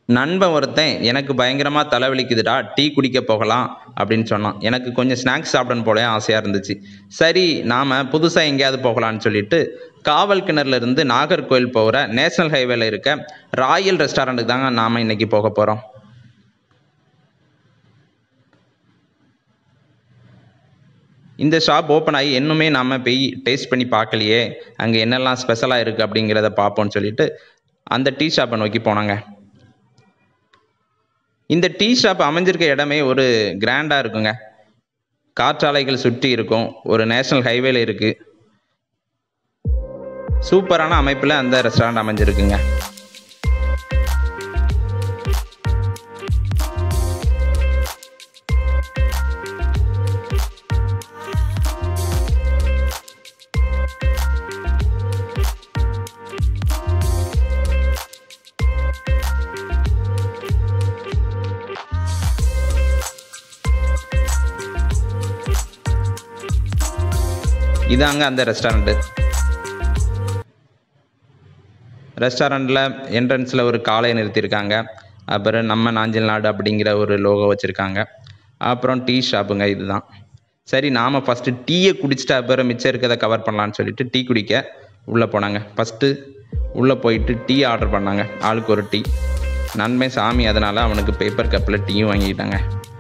நண்பன் ஒருத்தன் எனக்கு பயங்கரமாக தலைவலிக்குதுடா டீ குடிக்க போகலாம் அப்படின்னு சொன்னான் எனக்கு கொஞ்சம் ஸ்நாக்ஸ் சாப்பிடணும் போல ஆசையாக இருந்துச்சு சரி நாம் புதுசாக எங்கேயாவது போகலான்னு சொல்லிட்டு காவல் கிணறுல இருந்து நாகர்கோவில் போகிற நேஷனல் ஹைவேல இருக்க ராயல் ரெஸ்டாரண்ட்டுக்கு தாங்க நாம் இன்னைக்கு போக போகிறோம் இந்த ஷாப் ஓப்பன் ஆகி இன்னுமே நாம் போய் டேஸ்ட் பண்ணி பார்க்கலையே அங்கே என்னெல்லாம் ஸ்பெஷலாக இருக்குது அப்படிங்கிறத பார்ப்போம்னு சொல்லிட்டு அந்த டீ ஷாப்பை நோக்கி போனாங்க இந்த டீ ஷாப் அமைஞ்சிருக்க இடமே ஒரு கிராண்டாக இருக்குங்க காற்றாலைகள் சுற்றி இருக்கும் ஒரு நேஷனல் ஹைவேல இருக்கு சூப்பரான அமைப்பில் அந்த ரெஸ்டாரண்ட் அமைஞ்சிருக்குங்க இதாங்க அந்த ரெஸ்டாரண்ட்டு ரெஸ்டாரண்ட்டில் என்ட்ரன்ஸில் ஒரு காலை நிறுத்தியிருக்காங்க அப்புறம் நம்ம நாஞ்சில் நாடு அப்படிங்கிற ஒரு லோகோ வச்சுருக்காங்க அப்புறம் டீ ஷாப்புங்க இதுதான் சரி நாம் ஃபஸ்ட்டு டீயை குடிச்சிட்டு அப்புறம் மிச்சம் இருக்கிறத கவர் பண்ணலான்னு சொல்லிட்டு டீ குடிக்க உள்ளே போனாங்க ஃபஸ்ட்டு உள்ளே போயிட்டு டீ ஆர்டர் பண்ணாங்க ஆளுக்கு ஒரு டீ நன்மை சாமி அதனால் அவனுக்கு பேப்பர் கப்பில் டீயும் வாங்கிக்கிட்டாங்க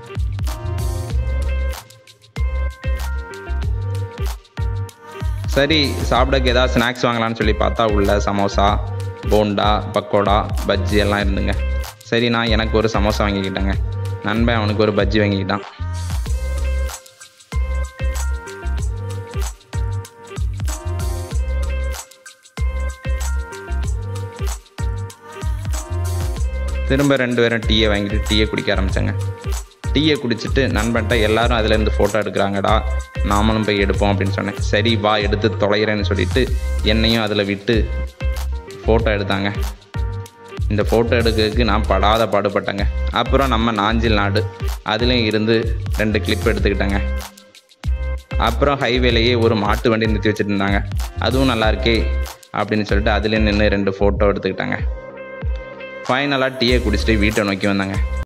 சரி சாப்பிடக்கு ஏதாவது ஸ்நாக்ஸ் வாங்கலாம்னு சொல்லி பார்த்தா உள்ள சமோசா போண்டா பக்கோடா பஜ்ஜி எல்லாம் இருந்துங்க சரி நான் எனக்கு ஒரு சமோசா வாங்கிக்கிட்டேங்க நண்பன் அவனுக்கு ஒரு பஜ்ஜி வாங்கிக்கிட்டான் திரும்ப ரெண்டு பேரும் டீயை வாங்கிட்டு டீயை குடிக்க ஆரம்பித்தாங்க டீயை குடிச்சிட்டு நண்பன்ட்ட எல்லாரும் அதுலேருந்து ஃபோட்டோ எடுக்கிறாங்கடா நாமளும் போய் எடுப்போம் அப்படின்னு சொன்னேன் சரி வா எடுத்து தொலைகிறேன்னு சொல்லிட்டு என்னையும் அதில் விட்டு ஃபோட்டோ எடுத்தாங்க இந்த ஃபோட்டோ எடுக்கிறதுக்கு நான் படாத பாடுபட்டேங்க அப்புறம் நம்ம நாஞ்சில் நாடு அதுலேயும் இருந்து ரெண்டு கிளிப் எடுத்துக்கிட்டேங்க அப்புறம் ஹைவேலையே ஒரு மாட்டு வண்டி நிறுத்தி வச்சுட்டு இருந்தாங்க அதுவும் நல்லா இருக்கே அப்படின்னு சொல்லிட்டு அதுலேயும் நின்று ரெண்டு ஃபோட்டோ எடுத்துக்கிட்டாங்க ஃபைனலாக டீயை குடிச்சிட்டு வீட்டை நோக்கி வந்தாங்க